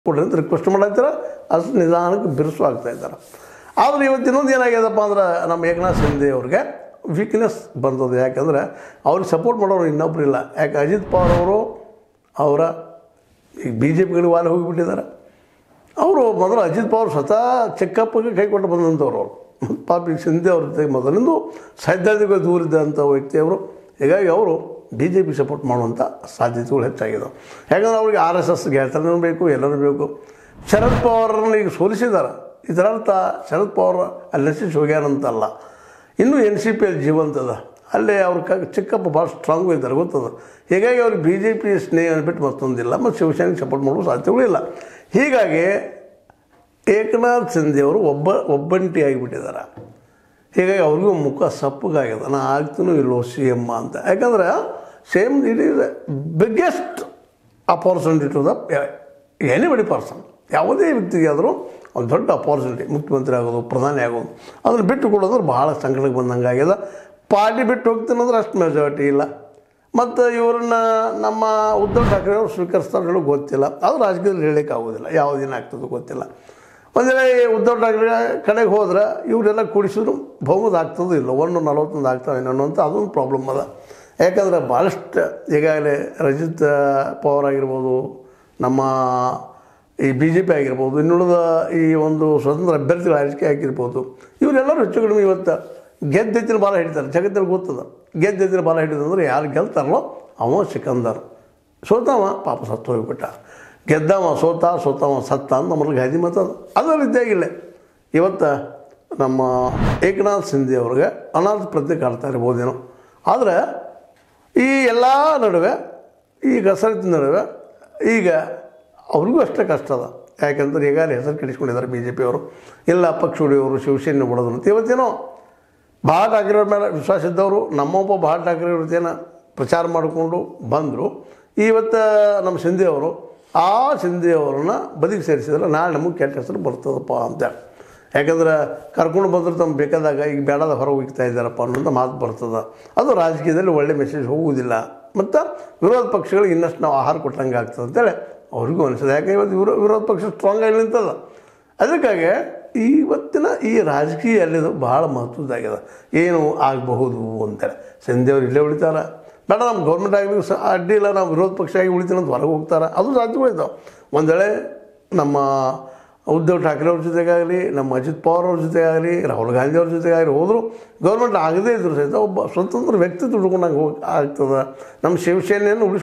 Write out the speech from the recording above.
ಕೊಡ್ರಿ ಅಂತ ರಿಕ್ವೆಸ್ಟ್ ಮಾಡತ್ತೀರ ಅಷ್ಟು ನಿಧಾನಕ್ಕೆ ಬಿರುಸು ಆಗ್ತಾ ಇದ್ದಾರೆ ಆದರೆ ಇವತ್ತು ಇನ್ನೊಂದು ಏನಾಗ್ಯದಪ್ಪ ಅಂದ್ರೆ ನಮ್ಮ ಏಕನಾಥ್ ಶಿಂದೆ ಅವ್ರಿಗೆ ವೀಕ್ನೆಸ್ ಬಂದದ್ದು ಯಾಕಂದ್ರೆ ಅವ್ರಿಗೆ ಸಪೋರ್ಟ್ ಮಾಡೋರು ಇನ್ನೊಬ್ರು ಇಲ್ಲ ಯಾಕೆ ಅಜಿತ್ ಪವಾರ್ ಅವರು ಅವರ ಈಗ ಬಿ ಜೆ ಪಿಗಳಿಗೆ ವಾಲೆ ಹೋಗಿಬಿಟ್ಟಿದ್ದಾರೆ ಅವರು ಮೊದಲು ಅಜಿತ್ ಪವಾರ್ ಸ್ವತಃ ಚೆಕ್ಕಪ್ಗೆ ಕೈ ಕೊಟ್ಟು ಬಂದಂಥವ್ರು ಅವರು ಮತ್ತು ಪಾಪ ಈಗ ಶಿಂದೆ ಅವ್ರ ಜೊತೆಗೆ ಮೊದಲಿಂದು ಸೈದ್ಧಾಂತಿಕ ದೂರ ಇದ್ದಂಥ ವ್ಯಕ್ತಿ ಅವರು ಹೀಗಾಗಿ ಅವರು ಬಿ ಜೆ ಪಿ ಸಪೋರ್ಟ್ ಮಾಡುವಂಥ ಸಾಧ್ಯತೆಗಳು ಹೆಚ್ಚಾಗಿದ್ದಾವೆ ಯಾಕಂದ್ರೆ ಅವ್ರಿಗೆ ಆರ್ ಎಸ್ ಎಸ್ ಗೆಳತನೂ ಬೇಕು ಎಲ್ಲರೂ ಬೇಕು ಶರದ್ ಪವಾರನ್ನು ಈಗ ಸೋಲಿಸಿದ್ದಾರೆ ಇದರ ಅರ್ಥ ಶರದ್ ಪವಾರ್ ಅಲ್ಲಿ ನಶಿಸಿ ಹೋಗ್ಯಾರಂತಲ್ಲ ಇನ್ನೂ ಎನ್ ಸಿ ಪಿ ಅಲ್ಲಿ ಜೀವಂತದ ಅಲ್ಲೇ ಅವ್ರ ಕ ಚಿಕ್ಕಪ್ಪ ಭಾಳ ಸ್ಟ್ರಾಂಗ್ ಇದ್ದಾರೆ ಗೊತ್ತದ ಹೀಗಾಗಿ ಅವ್ರಿಗೆ ಬಿ ಜೆ ಪಿ ಸ್ನೇಹ ಬಿಟ್ಟು ಮತ್ತೊಂದಿಲ್ಲ ಮತ್ತು ಶಿವಸೇನೆಗೆ ಸಪೋರ್ಟ್ ಮಾಡುವ ಸಾಧ್ಯತೆಗಳಿಲ್ಲ ಹೀಗಾಗಿ ಏಕನಾಥ್ ಶಿಂದೆ ಅವರು ಒಬ್ಬ ಒಬ್ಬಂಟಿ ಆಗಿಬಿಟ್ಟಿದ್ದಾರೆ ಹೀಗಾಗಿ ಅವ್ರಿಗೂ ಮುಖ ಸಪ್ಪಗಾಗ್ಯದ ನಾ ಆಗ್ತೀನೋ ಇಲ್ಲೋ ಸಿ ಎಮ್ ಅಂತ ಯಾಕಂದ್ರೆ same it is biggest opportunity to the anybody person ಯಾವುದೇ ವ್ಯಕ್ತಿಗೆ ಆದರೂ ಒಂದು ದೊಡ್ಡ ಅಪಾರ್ಚುನಿಟಿ ಮುಖ್ಯಮಂತ್ರಿ ಆಗೋದು ಪ್ರಧಾನಿ ಆಗೋದು ಅದನ್ನು ಬಿಟ್ಟು ಕೊಡೋದ್ರೆ ಭಾಳ ಸಂಕಟಕ್ಕೆ ಬಂದಂಗೆ ಆಗ್ಯದ ಪಾರ್ಟಿ ಬಿಟ್ಟು ಹೋಗ್ತೀನಿ ಅಂದ್ರೆ ಅಷ್ಟು ಮೆಜಾರಿಟಿ ಇಲ್ಲ ಮತ್ತು ಇವ್ರನ್ನ ನಮ್ಮ ಉದ್ಧವ್ ಠಾಕ್ರೆ ಅವರು ಸ್ವೀಕರಿಸ್ತಾರೆ ಹೇಳೋದು ಗೊತ್ತಿಲ್ಲ ಅದು ರಾಜಕೀಯದಲ್ಲಿ ಹೇಳಲಿಕ್ಕೆ ಆಗೋದಿಲ್ಲ ಯಾವ ದಿನ ಆಗ್ತದೋ ಗೊತ್ತಿಲ್ಲ ಒಂದು ವೇಳೆ ಉದ್ಧವ್ ಠಾಕ್ರೆ ಕಡೆಗೆ ಹೋದ್ರೆ ಇವರೆಲ್ಲ ಕೂಡಿಸಿದ್ರು ಬಹುಮತ ಆಗ್ತದೋ ಇಲ್ಲ ಒಂದು ನಲವತ್ತೊಂದು ಆಗ್ತಾವೆ ಏನೋ ಅಂತ ಅದೊಂದು ಪ್ರಾಬ್ಲಮ್ ಅದ ಯಾಕಂದರೆ ಭಾಳಷ್ಟು ಈಗಾಗಲೇ ರಜಿತ್ ಪವಾರ್ ಆಗಿರ್ಬೋದು ನಮ್ಮ ಈ ಬಿ ಜೆ ಪಿ ಆಗಿರ್ಬೋದು ಇನ್ನುಳಿದ ಈ ಒಂದು ಸ್ವತಂತ್ರ ಅಭ್ಯರ್ಥಿಗಳ ಆಯ್ಕೆ ಆಗಿರ್ಬೋದು ಇವರೆಲ್ಲರೂ ಹೆಚ್ಚು ಕಡಿಮೆ ಇವತ್ತು ಗೆದ್ದೆತ್ತಿನ ಬಾಲ ಹಿಡಿತಾರೆ ಜಗತ್ತಿನ ಗೊತ್ತದ ಗೆದ್ದೆತ್ತಿನ ಬಾಲ ಹಿಡಿದಂದ್ರೆ ಯಾರು ಗೆಲ್ತಾರಲ್ಲೋ ಅವ ಸಿಕಂದರ್ ಸೋತವ ಪಾಪ ಸತ್ತು ಹೋಗ್ಬಿಟ್ಟ ಗೆದ್ದವ ಸೋತ ಸೋತವ ಸತ್ತ ಅಂತ ನಮ್ಮಲ್ಲಿ ಗಾದಿ ಮಾತದ ಅದರ ರೀತಿಯಾಗಿಲ್ಲ ಇವತ್ತು ನಮ್ಮ ಏಕನಾಥ್ ಶಿಂದೆ ಅವ್ರಿಗೆ ಅನಾಥ ಪ್ರಜ್ಞೆ ಕಾಡ್ತಾ ಇರ್ಬೋದೇನೋ ಆದರೆ ಈ ಎಲ್ಲ ನಡುವೆ ಈ ಕಸರತ್ತಿನ ನಡುವೆ ಈಗ ಅವ್ರಿಗೂ ಅಷ್ಟೇ ಕಷ್ಟ ಅದ ಯಾಕಂದ್ರೆ ಈಗಾಗಲೇ ಹೆಸರು ಕೆಡಿಸ್ಕೊಂಡಿದ್ದಾರೆ ಬಿ ಜೆ ಪಿಯವರು ಇಲ್ಲ ಪಕ್ಷ ಉಳಿಯೋರು ಶಿವಸೇನೆ ಬಿಡೋದು ಅಂತ ಇವತ್ತೇನೋ ಭಾಳ ಠಾಕ್ರೆಯವ್ರ ಮೇಲೆ ವಿಶ್ವಾಸ ಇದ್ದವರು ನಮ್ಮೊಬ್ಬ ಭಾಳ ಠಾಕ್ರೆಯವ್ರ ಜೊತೆನ ಪ್ರಚಾರ ಮಾಡಿಕೊಂಡು ಬಂದರು ಇವತ್ತು ನಮ್ಮ ಶಿಂದೆ ಅವರು ಆ ಶಿಂದೆ ಅವ್ರನ್ನ ಬದಿಗೆ ಸೇರಿಸಿದ್ರೆ ನಾಳೆ ನಮಗೆ ಕೆಟ್ಟ ಹೆಸರು ಬರ್ತದಪ್ಪ ಅಂತ ಯಾಕಂದ್ರೆ ಕರ್ಕೊಂಡು ಬಂದ್ರೆ ತಮ್ಮ ಬೇಕಾದಾಗ ಈಗ ಬೇಡದ ಹೊರ ಹೋಗ್ತಾ ಇದ್ದಾರಪ್ಪ ಅನ್ನೋಂಥ ಮಾತು ಬರ್ತದೆ ಅದು ರಾಜಕೀಯದಲ್ಲಿ ಒಳ್ಳೆ ಮೆಸೇಜ್ ಹೋಗುವುದಿಲ್ಲ ಮತ್ತು ವಿರೋಧ ಪಕ್ಷಗಳಿಗೆ ಇನ್ನಷ್ಟು ನಾವು ಆಹಾರ ಕೊಟ್ಟಂಗೆ ಆಗ್ತದೆ ಅಂತೇಳಿ ಅವ್ರಿಗೂ ಅನಿಸ್ತದೆ ಯಾಕೆ ಇವತ್ತು ವಿರೋ ವಿರೋಧ ಪಕ್ಷ ಸ್ಟ್ರಾಂಗ್ ಆಗಿ ನಿಂತದ ಅದಕ್ಕಾಗಿ ಇವತ್ತಿನ ಈ ರಾಜಕೀಯ ಅಲ್ಲಿದು ಭಾಳ ಮಹತ್ವದ್ದಾಗ್ಯದ ಏನು ಆಗಬಹುದು ಅಂತೇಳಿ ಸಂಧ್ಯವ್ರು ಇಲ್ಲೇ ಉಳಿತಾರೆ ಬೇಡ ನಮ್ಮ ಗೌರ್ಮೆಂಟ್ ಆಗಲಿ ಸ ಅಡ್ಡಿ ಇಲ್ಲ ನಾವು ವಿರೋಧ ಪಕ್ಷ ಆಗಿ ಉಳಿತೀನಿ ಅಂತ ಹೊರಗೆ ಹೋಗ್ತಾರೆ ಅದು ಸಾಧ್ಯಗಳಿದ್ದಾವೆ ಒಂದು ವೇಳೆ ನಮ್ಮ ಉದ್ಧವ್ ಠಾಕ್ರೆ ಅವ್ರ ಜೊತೆಗಾಗಲಿ ನಮ್ಮ ಅಜಿತ್ ಪವಾರ್ ಅವ್ರ ಜೊತೆಗಾಗಲಿ ರಾಹುಲ್ ಗಾಂಧಿ ಅವ್ರ ಜೊತೆಗಾಗಲಿ ಹೋದರೂ ಗೌರ್ಮೆಂಟ್ ಆಗದೇ ಇದ್ರು ಸಹಿತ ಒಬ್ಬ ಸ್ವತಂತ್ರ ವ್ಯಕ್ತಿ ದುಡ್ಕೊಂಡಂಗೆ ಹೋಗಿ ಆಗ್ತದೆ ನಮ್ಮ ಶಿವಸೇನೆಯನ್ನು ಉಳಿಸ್